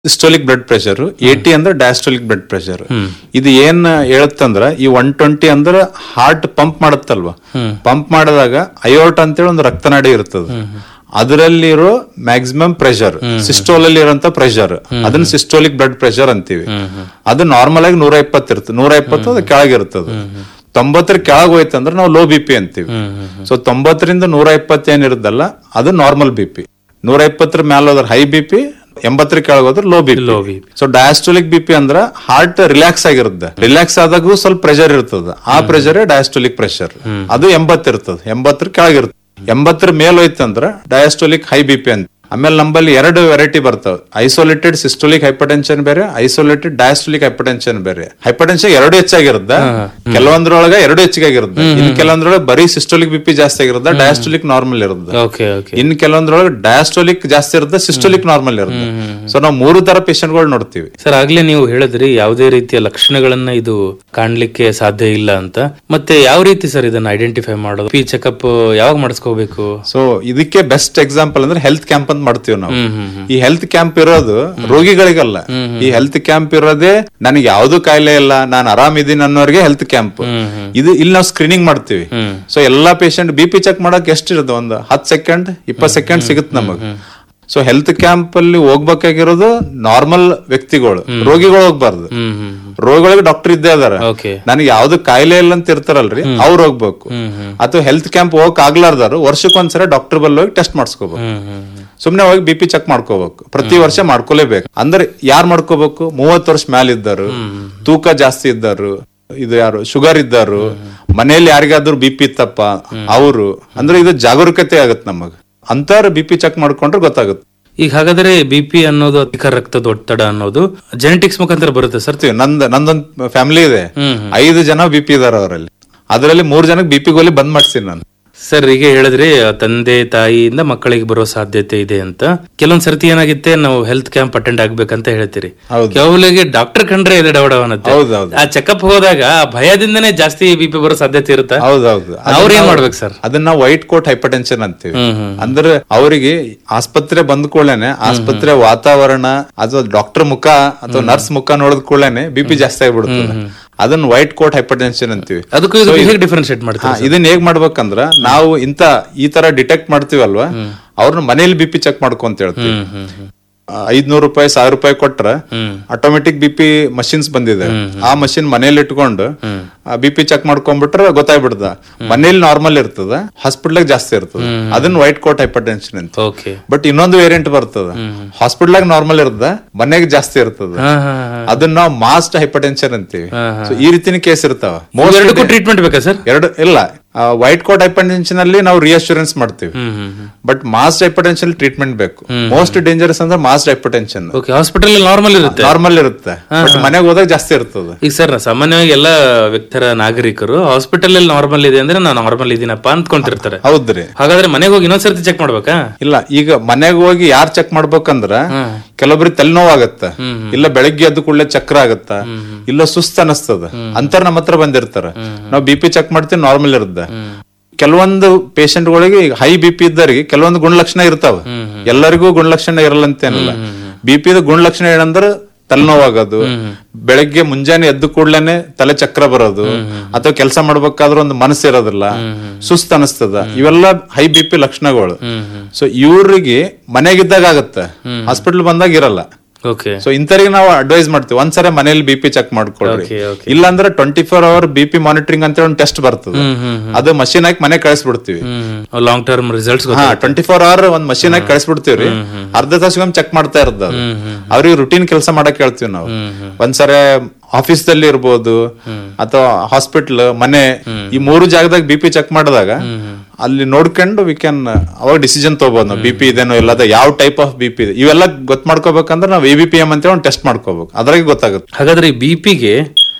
Systolic blood pressure eighty ಅಂದ್ರೆ diastolic blood pressure ಇದು ಏನ್ ಹೇಳುತ್ತಂದ್ರ ಈ ಒನ್ ಟ್ವೆಂಟಿ ಅಂದ್ರ ಹಾರ್ಟ್ ಪಂಪ್ ಮಾಡುತ್ತಲ್ವಾ ಪಂಪ್ ಮಾಡಿದಾಗ ಅಯೋರ್ಟ್ ಅಂತೇಳಿ ಒಂದು ರಕ್ತನಾಡಿ ಇರ್ತದ ಅದರಲ್ಲಿರೋ ಮ್ಯಾಕ್ಸಿಮಮ್ ಪ್ರೆಷರ್ ಸಿಸ್ಟೋಲ್ ಅಲ್ಲಿ ಇರೋಂತ ಪ್ರೆಷರ್ ಅದನ್ನ ಸಿಸ್ಟೋಲಿಕ್ ಬ್ಲಡ್ ಪ್ರೆಷರ್ ಅಂತೀವಿ ಅದು ನಾರ್ಮಲ್ ಆಗಿ ನೂರ ಇಪ್ಪತ್ತು ಇರ್ತದೆ ನೂರ ಇಪ್ಪತ್ತು ಅದು ಕೆಳಗಿರ್ತದೆ ತೊಂಬತ್ತರ ಕೆಳಗ್ ಹೋಯ್ತಂದ್ರೆ ನಾವು ಲೋ ಬಿ ಪಿ ಅಂತೀವಿ ಸೊ ತೊಂಬತ್ತರಿಂದ ನೂರ ಇಪ್ಪತ್ತು ಏನಿರುತ್ತಲ್ಲ ಅದು ನಾರ್ಮಲ್ ಬಿ ಪಿ ನೂರ ಇಪ್ಪತ್ತರ ಮ್ಯಾಲ ಹೋದ್ರೆ ಹೈ ಬಿ ಪಿ ಎಂಬತ್ತರ ಕೆಳಗೆ ಹೋದ್ರೆ low B Low BP. So diastolic B P ಅಂದ್ರ ಹಾರ್ಟ್ ರಿಲ್ಯಾಕ್ಸ್ ಆಗಿರುತ್ತೆ ರಿಲ್ಯಾಕ್ಸ್ ಆದಾಗೂ ಸ್ವಲ್ಪ ಪ್ರೆಷರ್ ಇರ್ತದ ಆ ಪ್ರೆಷರ್ ಡಯಾಸ್ಟೋಲಿಕ್ ಪ್ರೆಷರ್ ಅದು ಎಂಬತ್ ಇರ್ತದ ಎಂಬತ್ತರ ಕೆಳಗಿರ್ತದೆ ಎಂಬತ್ತರ ಮೇಲ್ ಹೋಯ್ತಂದ್ರ ಡಯಾಸ್ಟೋಲಿಕ್ ಹೈ ಬಿ ಪಿ ಅಂತ ಆಮೇಲೆ ನಮ್ಮಲ್ಲಿ ಎರಡು ವೆರೈಟಿ ಬರ್ತಾವ ಐಸೋಲೇಟೆಡ್ ಸಿಸ್ಟೋಲಿಕ್ ಹೈಪರ್ಟೆನ್ಷನ್ ಬೇರೆ ಐಸೋಲೇಟೆಡ್ ಡಯಾಸ್ಟೋಲಿಕ್ ಹೈಪರ್ಟೆನ್ಷನ್ ಬೇರೆ ಹೈಪರ್ಟೆನ್ಷನ್ ಎರಡು ಹೆಚ್ಚಾಗಿರುತ್ತೆ ಕೆಲವೊಂದ್ರೊಳಗ ಎರಡು ಹೆಚ್ಚಿಗೆ ಆಗಿರುತ್ತೆ ಇನ್ ಕೆಲವೊಂದ್ರೊಳಗೆ ಬರೀ ಸಿಸ್ಟೋಲಿಕ್ ಬಿ ಪಿ ಜಾಸ್ತಿ ಆಗಿರುತ್ತೆ ಡಯಾಸ್ಟೋಲಿಕ್ ನಾರ್ಮಲ್ ಇರುತ್ತೆ ಓಕೆ ಓಕೆ ಇನ್ ಕೆಲವೊಂದ್ರೊಳಗೆ ಡಯಾಸ್ಟೋಲಿಕ್ ಜಾಸ್ತಿ ಇರುತ್ತೆ ಸಿಸ್ಟೋಲಿಕ್ ನಾರ್ಮಲ್ ಇರುತ್ತೆ ಸೊ ನಾವು ಮೂರು ತರ ಪೇಷಂಟ್ ಗಳು ನೋಡ್ತೀವಿ ಸರ್ ಆಗ್ಲೇ ನೀವು ಹೇಳಿದ್ರಿ ಯಾವುದೇ ರೀತಿಯ ಲಕ್ಷಣಗಳನ್ನ ಇದು ಕಾಣ್ಲಿಕ್ಕೆ ಸಾಧ್ಯ ಇಲ್ಲ ಅಂತ ಮತ್ತೆ ಯಾವ ರೀತಿ ಸರ್ ಇದನ್ನ ಐಡೆಂಟಿಫೈ ಮಾಡೋದು ಪಿ ಚೆಕಪ್ ಯಾವಾಗ ಮಾಡಿಸ್ಕೋಬೇಕು ಸೊ ಇದಕ್ಕೆ ಬೆಸ್ಟ್ ಎಕ್ಸಾಂಪಲ್ ಅಂದ್ರೆ ಹೆಲ್ತ್ ಕ್ಯಾಂಪ್ ಅಂತ ಮಾಡ್ತೀವಿ ನಾವು ಈ ಹೆಲ್ತ್ ಕ್ಯಾಂಪ್ ಇರೋದು ರೋಗಿಗಳಿಗಲ್ಲ ಈ ಹೆಲ್ತ್ ಕ್ಯಾಂಪ್ ಇರೋದೇ ನನಗೆ ಯಾವ್ದು ಕಾಯಿಲೆ ಇಲ್ಲ ನಾನು ಆರಾಮಿದ್ದೀನಿ ಅನ್ನೋರಿಗೆ ಹೆಲ್ತ್ ಕ್ಯಾಂಪ್ ಇದು ಇಲ್ಲಿ ನಾವು ಸ್ಕ್ರೀನಿಂಗ್ ಮಾಡ್ತೀವಿ ಸೊ ಎಲ್ಲಾ ಪೇಷಂಟ್ ಬಿ ಪಿ ಚೆಕ್ ಮಾಡಕ್ ಎಷ್ಟಿರುತ್ತೆ ಒಂದು ಹತ್ತು ಸೆಕೆಂಡ್ ಇಪ್ಪತ್ತು ಸೆಕೆಂಡ್ ಸಿಗುತ್ತೆ ನಮಗ್ ಸೊ ಹೆಲ್ತ್ ಕ್ಯಾಂಪ್ ಅಲ್ಲಿ ಹೋಗ್ಬೇಕಾಗಿರೋದು ನಾರ್ಮಲ್ ವ್ಯಕ್ತಿಗಳು ರೋಗಿಗಳು ಹೋಗ್ಬಾರ್ದು ಹ್ಮ್ ಹ್ಮ್ ರೋಗಿಗಳಿಗೆ ಡಾಕ್ಟರ್ ಇದ್ದೇ ಅದಾರ ಓಕೆ ನನಗೆ ಯಾವ್ದು ಕಾಯಿಲೆ ಇಲ್ಲ ಅಂತ ಇರ್ತಾರಲ್ರಿ ಅವ್ರು ಹೋಗ್ಬೇಕು ಅಥವಾ ಹೆಲ್ತ್ ಕ್ಯಾಂಪ್ ಹೋಗಕ್ ಆಗ್ಲಾರ್ದಾರು ವರ್ಷಕ್ಕೊಂದ್ಸಲ ಡಾಕ್ಟರ್ ಬಲ್ಲಿ ಹೋಗಿ ಟೆಸ್ಟ್ ಮಾಡಿಸ್ಕೋಬೇಕು ಹ್ಮ್ ಹ್ಮ್ ಸುಮ್ನೆ ಹೋಗಿ ಬಿ ಪಿ ಚೆಕ್ ಮಾಡ್ಕೋಬೇಕು ಪ್ರತಿ ವರ್ಷ ಮಾಡ್ಕೊಲೇಬೇಕು ಅಂದ್ರೆ ಯಾರ್ ಮಾಡ್ಕೋಬೇಕು ಮೂವತ್ತು ವರ್ಷ ಮ್ಯಾಲ ಇದ್ದಾರು ತೂಕ ಜಾಸ್ತಿ ಇದ್ದಾರು ಇದು ಯಾರು ಶುಗರ್ ಇದ್ದಾರು ಮನೆಯಲ್ಲಿ ಯಾರಿಗಾದ್ರೂ ಬಿ ಪಿ ಇತ್ತಪ್ಪ ಅವರು ಅಂದ್ರೆ ಇದು ಜಾಗರೂಕತೆ ಆಗತ್ತೆ ನಮಗ್ ಅಂತವ್ರು ಬಿ ಪಿ ಚೆಕ್ ಮಾಡ್ಕೊಂಡ್ರೆ ಗೊತ್ತಾಗುತ್ತೆ ಈಗ ಹಾಗಾದ್ರೆ ಬಿ ಪಿ ಅನ್ನೋದು ಅಧಿಕ ರಕ್ತದ ಒತ್ತಡ ಅನ್ನೋದು ಜೆನೆಟಿಕ್ಸ್ ಮುಖಾಂತರ ಬರುತ್ತೆ ಸರ್ ಬರ್ತೀವಿ ನಂದ್ ನಂದೊಂದ್ ಫ್ಯಾಮಿಲಿ ಇದೆ ಹ್ಮ್ ಐದು ಜನ ಬಿ ಪಿ ಇದಾರ ಅವರಲ್ಲಿ ಅದರಲ್ಲಿ ಮೂರ್ ಜನಕ್ಕೆ ಬಿ ಪಿ ಗೋಲಿ ಬಂದ್ ಮಾಡ್ತೀನಿ ನಾನು ಸರ್ ಈಗ ಹೇಳಿದ್ರಿ ತಂದೆ ತಾಯಿಯಿಂದ ಮಕ್ಕಳಿಗೆ ಬರೋ ಸಾಧ್ಯತೆ ಇದೆ ಅಂತ ಕೆಲವೊಂದ್ ಸರ್ತಿ ಏನಾಗುತ್ತೆ ನಾವು ಹೆಲ್ತ್ ಕ್ಯಾಂಪ್ ಅಟೆಂಡ್ ಆಗ್ಬೇಕಂತ ಹೇಳ್ತೀರಿ ಹೌದು. ಕೆಲವರಿಗೆ ಡಾಕ್ಟರ್ ಕಂಡ್ರೆ ಇದೆ ಡವಡವನತ್ತೆ ಹೌದೌದು ಆ ಚೆಕಪ್ ಹೋದಾಗ ಆ ಭಯದಿಂದನೇ ಜಾಸ್ತಿ ಬಿ ಪಿ ಬರೋ ಸಾಧ್ಯತೆ ಇರುತ್ತಾ ಹೌದೌದು ಅವ್ರ ಏನ್ ಮಾಡ್ಬೇಕು ಸರ್ ಅದನ್ನ ವೈಟ್ ಕೋಟ್ ಹೈಪರ್ಟೆನ್ಷನ್ ಅಂತೀವಿ ಹ್ಮ್ ಹ್ಮ್ ಅಂದ್ರೆ ಅವರಿಗೆ ಆಸ್ಪತ್ರೆ ಬಂದ ಕೂಡಲೇನೆ ಆಸ್ಪತ್ರೆ ವಾತಾವರಣ ಅಥವಾ ಡಾಕ್ಟರ್ ಮುಖ ಅಥವಾ ನರ್ಸ್ ಮುಖ ನೋಡಿದ ಕೂಡಲೇನೆ ಬಿ ಪಿ ಜಾಸ್ತಿ ಆಗ್ಬಿಡುತ್ತದೆ ಅದನ್ನ ವೈಟ್ ಕೋಟ್ ಹೈಪರ್ಟೆನ್ಷನ್ ಅಂತೀವಿ ಅದಕ್ಕೂ ಇದಕ್ಕೂ ಹೇಗೆ ಡಿಫ್ರೆನ್ಶಿಯೇಟ್ ಹಾ, ಮಾಡ್ತೀವಿ ಇದನ್ನ ಹೇಗ್ ಮಾಡ್ಬೇಕಂದ್ರ ನಾವು ಇಂತ ಈ ತರ ಡಿಟೆಕ್ಟ್ ಮಾಡ್ತೀವಲ್ವಾ ಅವ್ರನ್ನ ಮನೇಲಿ ಬಿ ಪಿ ಚೆಕ್ ಮಾಡ್ಕೊಂತ ಹೇಳ್ತೀವಿ ಹ್ಮ್ ಹ್ಮ್ ಹ್ಮ್ ಐದ್ನೂರು ರೂಪಾಯಿ ಸಾವಿರ ರೂಪಾಯಿ ಕೊಟ್ರ ಹ್ಮ್ ಆಟೋಮೆಟಿಕ್ ಬಿ ಪಿ ಮಷಿನ್ಸ್ ಬಂದಿದೆ ಆ ಮಷಿನ್ ಮನೇಲಿ ಇಟ್ಕೊಂಡು ಬಿ ಪಿ ಚೆಕ್ ಮಾಡ್ಕೊಂಡ್ಬಿಟ್ರೆ ಗೊತ್ತಾಗ್ಬಿಡ್ದ ಮನೇಲಿ ನಾರ್ಮಲ್ ಇರ್ತದ ಹಾಸ್ಪಿಟ್ಲಾಗ ಜಾಸ್ತಿ ಇರ್ತದ ಅದನ್ನ ವೈಟ್ ಕೋಟ್ ಹೈಪರ್ಟೆನ್ಷನ್ ಅಂತ ಓಕೆ ಬಟ್ ಇನ್ನೊಂದು ವೇರಿಯಂಟ್ ಬರ್ತದ ಹಾಸ್ಪಿಟ್ಲಾಗ ನಾರ್ಮಲ್ ಇರ್ತದ ಮನೆಗೆ ಜಾಸ್ತಿ ಇರ್ತದ ಹಾ ಹಾ ಹಾ ಅದನ್ನ ನಾವು ಮಾಸ್ಟ್ ಹೈಪರ್ಟೆನ್ಷನ್ ಅಂತೀವಿ ಸೊ ಈ ರೀತಿನ ಕೇಸ್ ಇರ್ತಾವ ಎರಡಕ್ಕೂ ಟ್ರೀಟ್ಮೆಂಟ್ ಬೇಕಾ ಸರ್ ಎರಡು ಇಲ್ಲ ವೈಟ್ ಕೋಟ್ ಹೈಪರ್ಟೆನ್ಷನ್ ಅಲ್ಲಿ ನಾವು ರಿಯಶ್ಯೂರೆನ್ಸ್ ಮಾಡ್ತೀವಿ ಹ್ಮ್ ಹ್ಮ್ ಹ್ಮ್ ಬಟ್ ಮಾಸ್ಟ್ ಹೈಪರ್ಟೆನ್ಷನ್ ಟ್ರೀಟ್ಮೆಂಟ್ ಬೇಕು ಮೋಸ್ಟ್ ಡೇಂಜರಸ್ ಅಂದ್ರೆ masked hypertension okay hospital normal ಇರುತ್ತೆ ನಾರ್ಮಲ್ ಇರುತ್ತೆ ಬಟ್ ಮನೆಗೆ ಹೋದಾಗ ಜಾಸ್ತಿ ಇರ್ತದೆ ಈಗ ಸರ್ ಸಾಮಾನ್ಯವಾಗಿ ಎಲ್ಲ ವ್ಯಕ್ತರ ನಾಗರಿಕರು ಹಾಸ್ಪಿಟಲ್ ಅಲ್ಲಿ ನಾರ್ಮಲ್ ಇದೆ ಅಂದ್ರೆ ನಾನು ನಾರ್ಮಲ್ ಇದೀನಪ್ಪ ಅಂದ್ಕೊಂಡಿರ್ತಾರೆ ಹೌದ್ರಿ ಹಾಗಾದ್ರೆ ಮನೆಗೆ ಹೋಗಿ ಇನ್ನೊಂದ್ಸರ್ತಿ ಚೆಕ್ ಮಾಡ್ಬೇಕಾ ಇಲ್ಲ ಈಗ ಮನೆಗೆ ಹೋಗಿ ಯಾರ್ ಚೆಕ್ ಮಾಡ್ಬೇಕಂದ್ರ ಕೆಲವೊಬ್ರಿಗೆ ತಲೆನೋವಾಗತ್ತ ಇಲ್ಲ ಬೆಳಗ್ಗೆ ಎದ್ದು ಕೂಡಲೇ ಚಕ್ರ ಆಗತ್ತ ಇಲ್ಲ ಸುಸ್ತ ಅನಸ್ತದ ಅಂತಾರ ನಮ್ಮ ಹತ್ರ ಬಂದಿರ್ತಾರ ನಾವು ಬಿ ಪಿ ಚೆಕ್ ಮಾಡ್ತೀವಿ ನಾರ್ಮಲ್ ಇರುತ್ತೆ ಕೆಲವೊಂದು ಪೇಷಂಟ್ಗಳಿಗೆ ಈಗ ಹೈ ಬಿ ಪಿ ಇದ್ದವರಿಗೆ ಕೆಲವೊಂದು ಗುಣಲಕ್ಷಣ ಇರ್ತಾವ ಎಲ್ಲರಿಗೂ ಗುಣಲಕ್ಷಣ ಇರಲ್ಲ ಅಂತೇನಿಲ್ಲ ಬಿ ಪಿದ ಗುಣಲಕ್ಷಣ ಏನಂದ್ರ ತಲೆನೋವಾಗೋದು ಬೆಳಗ್ಗೆ ಮುಂಜಾನೆ ಎದ್ದು ಕೂಡ್ಲೇನೆ ತಲೆ ಚಕ್ರ ಬರೋದು ಅಥವಾ ಕೆಲಸ ಮಾಡ್ಬೇಕಾದ್ರೆ ಒಂದು ಮನಸ್ಸು ಇರೋದಿಲ್ಲ ಸುಸ್ತ ಅನಿಸ್ತದ ಇವೆಲ್ಲ ಹೈ ಬಿ ಪಿ ಲಕ್ಷಣಗಳು ಸೊ ಇವ್ರಿಗೆ ಮನೆಗಿದ್ದಾಗ ಆಗತ್ತೆ ಹಾಸ್ಪಿಟಲ್ ಬಂದಾಗ ಇರಲ್ಲ ಓಕೆ ಸೊ ಇಂಥವ್ರಿಗೆ ನಾವು ಅಡ್ವೈಸ್ ಮಾಡ್ತೀವಿ ಒಂದ್ಸಲ ಮನೇಲಿ ಬಿ ಪಿ ಚೆಕ್ ಮಾಡ್ಕೊಳ್ರಿ Okay, okay. ಇಲ್ಲಾಂದ್ರೆ twenty four hour B P monitoring ಅಂತ ಒಂದು ಟೆಸ್ಟ್ ಬರ್ತದೆ ಹ್ಮ್ ಹ್ಮ್ ಅದು ಮಷೀನ್ ಹಾಕಿ ಮನೆ ಕಳಿಸ್ಬಿಡ್ತೀವಿ ಹ್ಮ್ ಲಾಂಗ್ ಟರ್ಮ್ ರಿಸಲ್ಟ್ಸ್ ಹಾ ಟ್ವೆಂಟಿ ಫೋರ್ ಅವರ್ ಒಂದ್ ಮಷೀನ್ ಹಾಕಿ ಕಳಿಸ್ಬಿಡ್ತೀವ್ರಿ ಅರ್ಧ ತಾಸಿಗೊಮ್ಮೆ ಚೆಕ್ ಮಾಡ್ತಾ ಇರ್ತದ ಅದು ಅವ್ರಿಗೆ ರುಟೀನ್ ಕೆಲಸ ಮಾಡಕ್ ಹೇಳ್ತೀವಿ ನಾವು ಒಂದ್ಸರಿ ಆಫೀಸ್ ದಲ್ಲಿ ಇರ್ಬೋದು ಅಥವಾ ಹಾಸ್ಪಿಟಲ್ ಮನೆ ಈ ಮೂರು ಜಾಗದಾಗ ಬಿ ಪಿ ಚೆಕ್ ಮಾಡಿದಾಗ ಅಲ್ಲಿ ನೋಡ್ಕೊಂಡು ವಿ ಕ್ಯಾನ್ ಅವಾಗ ಡಿಸಿಷನ್ ತಗೋಬಹುದು ನಾವು ಬಿ ಪಿ ಇದೇನೋ ಇಲ್ಲ ಅದ ಯಾವ ಟೈಪ್ ಆಫ್ ಬಿ ಪಿ ಇದೆ ಇವೆಲ್ಲ ಗೊತ್ತ ಮಾಡ್ಕೋಬೇಕಂದ್ರೆ ನಾವು ಎ ಬಿ ಪಿ ಎಂ ಅಂತ ಒಂದು ಟೆಸ್ಟ್ ಮಾಡ್ಕೋಬೇಕು ಅದ್ರಾಗೆ ಗೊತ್ತಾಗುತ್ತೆ ಹಾಗಾದ್ರೆ ಈ ಬಿ ಪಿಗೆ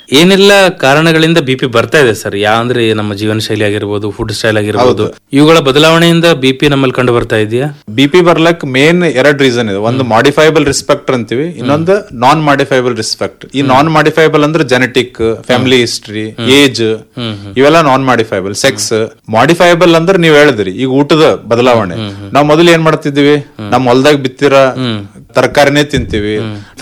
ಏನೆಲ್ಲ ಕಾರಣಗಳಿಂದ ಬಿ ಪಿ ಬರ್ತಾ ಇದೆ ಸರ್ ಯಾ ಅಂದ್ರೆ ನಮ್ಮ ಜೀವನ ಶೈಲಿ ಆಗಿರ್ಬೋದು ಫುಡ್ ಸ್ಟೈಲ್ ಆಗಿರ್ಬೋದು ಇವುಗಳ ಬದಲಾವಣೆಯಿಂದ ಬಿ ಪಿ ನಮ್ಮಲ್ಲಿ ಕಂಡು ಬರ್ತಾ ಇದೆಯಾ ಬಿ ಪಿ ಬರ್ಲಕ್ ಮೇನ್ ಎರಡ್ ರೀಸನ್ ಇದೆ ಒಂದು ಮಾಡಿಫೈಬಲ್ ರಿಸ್ಪೆಕ್ಟರ್ ಅಂತೀವಿ ಇನ್ನೊಂದು ನಾನ್ ಮಾಡಿಫೈಬಲ್ ರಿಸ್ಪೆಕ್ಟ್ ಈ ನಾನ್ ಮಾಡಿಫೈಬಲ್ ಅಂದ್ರೆ ಜೆನೆಟಿಕ್ ಫ್ಯಾಮಿಲಿ ಹಿಸ್ಟ್ರಿ ಏಜ್ ಇವೆಲ್ಲ ನಾನ್ ಮಾಡಿಫೈಬಲ್ ಸೆಕ್ಸ್ ಮಾಡಿಫೈಬಲ್ ಅಂದ್ರೆ ನೀವ್ ಹೇಳಿದ್ರಿ ಈಗ ಊಟದ ಬದಲಾವಣೆ ನಾವ್ ಮೊದಲು ಏನ್ ಮಾಡ್ತಿದ್ವಿ ನಮ್ ಹೊಲ್ದಾಗ ಬಿತ್ತಿರ ತರಕಾರಿನೇ ತಿಂತೀವಿ